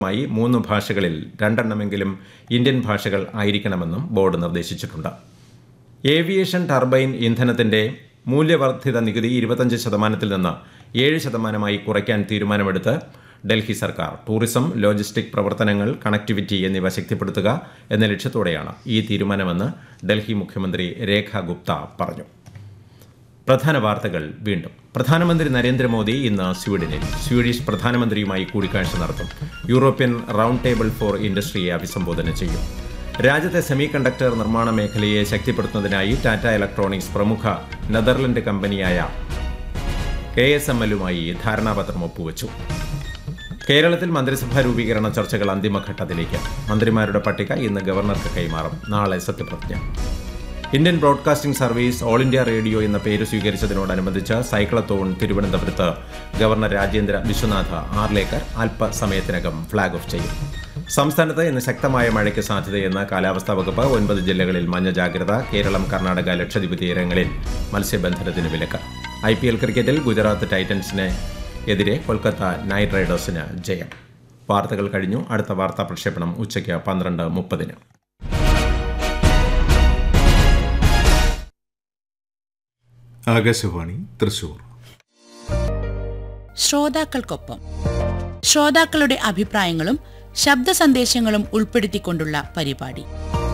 മായി മൂന്ന് ഭാഷകളിൽ രണ്ടെണ്ണമെങ്കിലും ഇന്ത്യൻ ഭാഷകൾ ആയിരിക്കണമെന്നും ബോർഡ് നിർദ്ദേശിച്ചിട്ടുണ്ട് ഏവിയേഷൻ ടർബൈൻ ഇന്ധനത്തിന്റെ മൂല്യവർദ്ധിത നികുതി ഇരുപത്തഞ്ച് ശതമാനത്തിൽ നിന്ന് ഏഴ് ശതമാനമായി കുറയ്ക്കാൻ തീരുമാനമെടുത്ത് ഡൽഹി സർക്കാർ ടൂറിസം ലോജിസ്റ്റിക് പ്രവർത്തനങ്ങൾ കണക്ടിവിറ്റി എന്നിവ ശക്തിപ്പെടുത്തുക എന്ന ലക്ഷ്യത്തോടെയാണ് ഈ തീരുമാനമെന്ന് ഡൽഹി മുഖ്യമന്ത്രി രേഖ ഗുപ്ത പറഞ്ഞു പ്രധാന വാർത്തകൾ വീണ്ടും പ്രധാനമന്ത്രി നരേന്ദ്രമോദി ഇന്ന് സ്വീഡനിൽ സ്വീഡിഷ് പ്രധാനമന്ത്രിയുമായി കൂടിക്കാഴ്ച നടത്തും യൂറോപ്യൻ റൗണ്ട് ടേബിൾ ഫോർ ഇൻഡസ്ട്രിയെ അഭിസംബോധന ചെയ്യും രാജ്യത്തെ സെമി കണ്ടക്ടർ നിർമ്മാണ മേഖലയെ ശക്തിപ്പെടുത്തുന്നതിനായി ടാറ്റ ഇലക്ട്രോണിക്സ് പ്രമുഖ നെതർലൻഡ് കമ്പനിയായ കെ എസ് എം എല്ലുമായി ധാരണാപത്രം ഒപ്പുവച്ചു കേരളത്തിൽ മന്ത്രിസഭാ രൂപീകരണ ചർച്ചകൾ അന്തിമഘട്ടത്തിലേക്ക് മന്ത്രിമാരുടെ പട്ടിക ഇന്ന് ഗവർണർക്ക് കൈമാറും നാളെ സത്യപ്രതിജ്ഞ Indian broadcasting service all India radio എന്ന പേര് സ്വീകരിച്ചതിനോടനുബന്ധിച്ച് സൈക്ലത്തോൺ തിരുവനന്തപുരത്ത് ഗവർണർ രാജേന്ദ്ര വിശ്വനാഥ് ആർലേക്കർ അല്പസമയത്തിനകം ഫ്ളാഗ് ഓഫ് ചെയ്യും സംസ്ഥാനത്ത് ഇന്ന് ശക്തമായ മഴയ്ക്ക് സാധ്യതയെന്ന് കാലാവസ്ഥാ വകുപ്പ് ഒൻപത് ജില്ലകളിൽ മഞ്ഞ ജാഗ്രത കേരളം കർണാടക ലക്ഷദ്വീപ് തീരങ്ങളിൽ മത്സ്യബന്ധനത്തിന് വിലക്ക് ഐ പി എൽ ക്രിക്കറ്റിൽ ഗുജറാത്ത് ടൈറ്റൻസിന് എതിരെ കൊൽക്കത്ത നൈറ്റ് റൈഡേഴ്സിന് ജയം വാർത്തകൾ കഴിഞ്ഞു അടുത്ത വാർത്താ പ്രക്ഷേപണം ഉച്ചയ്ക്ക് പന്ത്രണ്ട് മുപ്പതിന് ആകാശവാണി തൃശൂർ ശ്രോതാക്കൾക്കൊപ്പം ശ്രോതാക്കളുടെ അഭിപ്രായങ്ങളും ശബ്ദ സന്ദേശങ്ങളും ഉൾപ്പെടുത്തിക്കൊണ്ടുള്ള പരിപാടി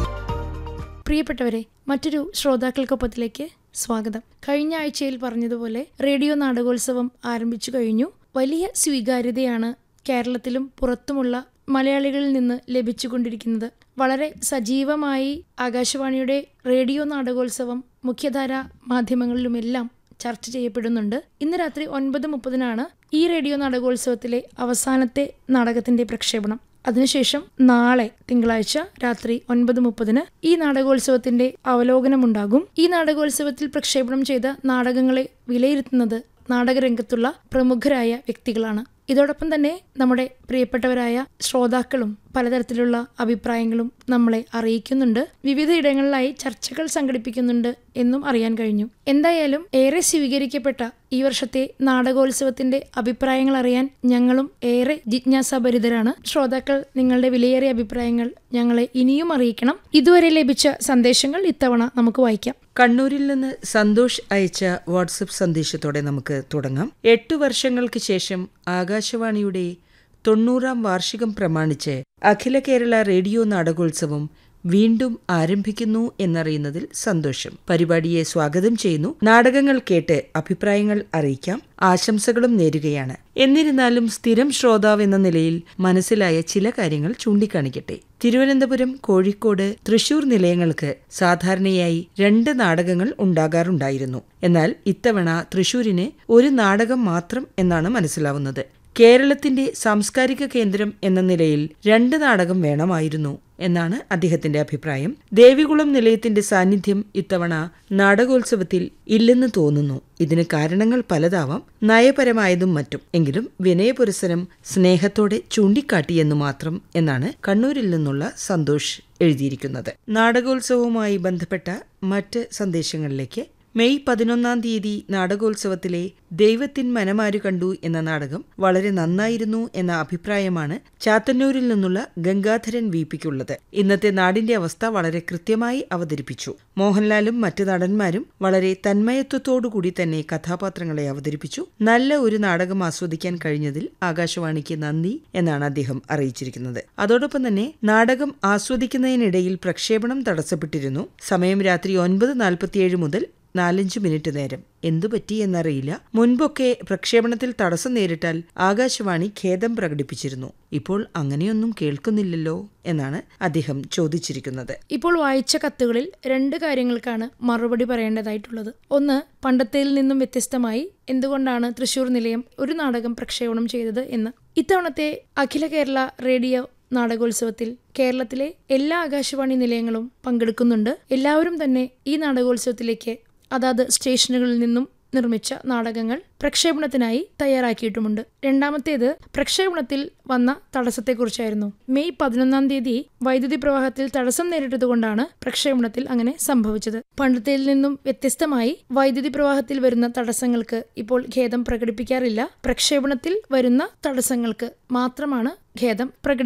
പ്രിയപ്പെട്ടവരെ മറ്റൊരു ശ്രോതാക്കൾക്കൊപ്പത്തിലേക്ക് സ്വാഗതം കഴിഞ്ഞ ആഴ്ചയിൽ പറഞ്ഞതുപോലെ റേഡിയോ നാടകോത്സവം ആരംഭിച്ചു കഴിഞ്ഞു വലിയ സ്വീകാര്യതയാണ് കേരളത്തിലും പുറത്തുമുള്ള മലയാളികളിൽ നിന്ന് ലഭിച്ചുകൊണ്ടിരിക്കുന്നത് വളരെ സജീവമായി ആകാശവാണിയുടെ റേഡിയോ നാടകോത്സവം മുഖ്യധാര മാധ്യമങ്ങളിലുമെല്ലാം ചർച്ച ചെയ്യപ്പെടുന്നുണ്ട് ഇന്ന് രാത്രി ഒൻപത് മുപ്പതിനാണ് ഈ റേഡിയോ നാടകോത്സവത്തിലെ അവസാനത്തെ നാടകത്തിന്റെ പ്രക്ഷേപണം അതിനുശേഷം നാളെ തിങ്കളാഴ്ച രാത്രി ഒൻപത് മുപ്പതിന് ഈ നാടകോത്സവത്തിന്റെ അവലോകനമുണ്ടാകും ഈ നാടകോത്സവത്തിൽ പ്രക്ഷേപണം ചെയ്ത നാടകങ്ങളെ വിലയിരുത്തുന്നത് നാടകരംഗത്തുള്ള പ്രമുഖരായ വ്യക്തികളാണ് ഇതോടൊപ്പം തന്നെ നമ്മുടെ പ്രിയപ്പെട്ടവരായ ശ്രോതാക്കളും പലതരത്തിലുള്ള അഭിപ്രായങ്ങളും നമ്മളെ അറിയിക്കുന്നുണ്ട് വിവിധ ഇടങ്ങളിലായി ചർച്ചകൾ സംഘടിപ്പിക്കുന്നുണ്ട് എന്നും അറിയാൻ കഴിഞ്ഞു എന്തായാലും ഏറെ സ്വീകരിക്കപ്പെട്ട ഈ വർഷത്തെ നാടകോത്സവത്തിന്റെ അഭിപ്രായങ്ങൾ അറിയാൻ ഞങ്ങളും ഏറെ ജിജ്ഞാസാഭരിതരാണ് ശ്രോതാക്കൾ നിങ്ങളുടെ വിലയേറിയ അഭിപ്രായങ്ങൾ ഞങ്ങളെ ഇനിയും അറിയിക്കണം ഇതുവരെ ലഭിച്ച സന്ദേശങ്ങൾ ഇത്തവണ നമുക്ക് വായിക്കാം കണ്ണൂരിൽ നിന്ന് സന്തോഷ് അയച്ച വാട്സപ്പ് സന്ദേശത്തോടെ നമുക്ക് തുടങ്ങാം എട്ടു വർഷങ്ങൾക്ക് ശേഷം ആകാശവാണിയുടെ തൊണ്ണൂറാം വാർഷികം പ്രമാണിച്ച് അഖില കേരള റേഡിയോ നാടകോത്സവം വീണ്ടും ആരംഭിക്കുന്നു എന്നറിയുന്നതിൽ സന്തോഷം പരിപാടിയെ സ്വാഗതം ചെയ്യുന്നു നാടകങ്ങൾ കേട്ട് അഭിപ്രായങ്ങൾ അറിയിക്കാം ആശംസകളും നേരുകയാണ് എന്നിരുന്നാലും സ്ഥിരം ശ്രോതാവ് എന്ന നിലയിൽ മനസ്സിലായ ചില കാര്യങ്ങൾ ചൂണ്ടിക്കാണിക്കട്ടെ തിരുവനന്തപുരം കോഴിക്കോട് തൃശൂർ നിലയങ്ങൾക്ക് സാധാരണയായി രണ്ട് നാടകങ്ങൾ ഉണ്ടാകാറുണ്ടായിരുന്നു എന്നാൽ ഇത്തവണ തൃശൂരിന് ഒരു നാടകം മാത്രം എന്നാണ് മനസ്സിലാവുന്നത് കേരളത്തിന്റെ സാംസ്കാരിക കേന്ദ്രം എന്ന നിലയിൽ രണ്ട് നാടകം വേണമായിരുന്നു എന്നാണ് അദ്ദേഹത്തിന്റെ അഭിപ്രായം ദേവികുളം നിലയത്തിന്റെ സാന്നിധ്യം ഇത്തവണ നാടകോത്സവത്തിൽ ഇല്ലെന്ന് തോന്നുന്നു ഇതിന് കാരണങ്ങൾ പലതാവാം നയപരമായതും മറ്റും എങ്കിലും വിനയപുരസരം സ്നേഹത്തോടെ ചൂണ്ടിക്കാട്ടിയെന്നു മാത്രം എന്നാണ് കണ്ണൂരിൽ നിന്നുള്ള സന്തോഷ് എഴുതിയിരിക്കുന്നത് നാടകോത്സവവുമായി ബന്ധപ്പെട്ട മറ്റ് സന്ദേശങ്ങളിലേക്ക് മെയ് പതിനൊന്നാം തീയതി നാടകോത്സവത്തിലെ ദൈവത്തിൻ മനമാരു കണ്ടു എന്ന നാടകം വളരെ നന്നായിരുന്നു എന്ന അഭിപ്രായമാണ് ചാത്തന്നൂരിൽ നിന്നുള്ള ഗംഗാധരൻ വി പിക്കുള്ളത് ഇന്നത്തെ നാടിന്റെ അവസ്ഥ വളരെ കൃത്യമായി അവതരിപ്പിച്ചു മോഹൻലാലും മറ്റ് നടന്മാരും വളരെ തന്മയത്വത്തോടുകൂടി തന്നെ കഥാപാത്രങ്ങളെ അവതരിപ്പിച്ചു നല്ല ഒരു നാടകം ആസ്വദിക്കാൻ കഴിഞ്ഞതിൽ ആകാശവാണിക്ക് നന്ദി എന്നാണ് അദ്ദേഹം അറിയിച്ചിരിക്കുന്നത് അതോടൊപ്പം തന്നെ നാടകം ആസ്വദിക്കുന്നതിനിടയിൽ പ്രക്ഷേപണം തടസ്സപ്പെട്ടിരുന്നു സമയം രാത്രി ഒൻപത് നാൽപ്പത്തിയേഴ് മുതൽ നാലഞ്ച് മിനിറ്റ് നേരം എന്തു പറ്റി എന്നറിയില്ല മുൻപൊക്കെ പ്രക്ഷേപണത്തിൽ തടസ്സം നേരിട്ടാൽ ആകാശവാണി ഖേദം പ്രകടിപ്പിച്ചിരുന്നു ഇപ്പോൾ അങ്ങനെയൊന്നും കേൾക്കുന്നില്ലല്ലോ എന്നാണ് അദ്ദേഹം ചോദിച്ചിരിക്കുന്നത് ഇപ്പോൾ വായിച്ച കത്തുകളിൽ രണ്ട് കാര്യങ്ങൾക്കാണ് മറുപടി പറയേണ്ടതായിട്ടുള്ളത് ഒന്ന് പണ്ടത്തേൽ നിന്നും വ്യത്യസ്തമായി എന്തുകൊണ്ടാണ് തൃശൂർ നിലയം ഒരു നാടകം പ്രക്ഷേപണം ചെയ്തത് എന്ന് ഇത്തവണത്തെ അഖില കേരള റേഡിയോ നാടകോത്സവത്തിൽ കേരളത്തിലെ എല്ലാ ആകാശവാണി നിലയങ്ങളും പങ്കെടുക്കുന്നുണ്ട് എല്ലാവരും തന്നെ ഈ നാടകോത്സവത്തിലേക്ക് അതാത് സ്റ്റേഷനുകളിൽ നിന്നും നിർമ്മിച്ച നാടകങ്ങൾ പ്രക്ഷേപണത്തിനായി തയ്യാറാക്കിയിട്ടുമുണ്ട് രണ്ടാമത്തേത് പ്രക്ഷേപണത്തിൽ വന്ന തടസ്സത്തെക്കുറിച്ചായിരുന്നു മെയ് പതിനൊന്നാം തീയതി വൈദ്യുതി പ്രവാഹത്തിൽ തടസ്സം നേരിട്ടതുകൊണ്ടാണ് പ്രക്ഷേപണത്തിൽ അങ്ങനെ സംഭവിച്ചത് പണ്ടത്തേൽ നിന്നും വ്യത്യസ്തമായി വൈദ്യുതി പ്രവാഹത്തിൽ വരുന്ന തടസ്സങ്ങൾക്ക് ഇപ്പോൾ ഖേദം പ്രകടിപ്പിക്കാറില്ല പ്രക്ഷേപണത്തിൽ വരുന്ന തടസ്സങ്ങൾക്ക് മാത്രമാണ് ഖേദം പ്രകടി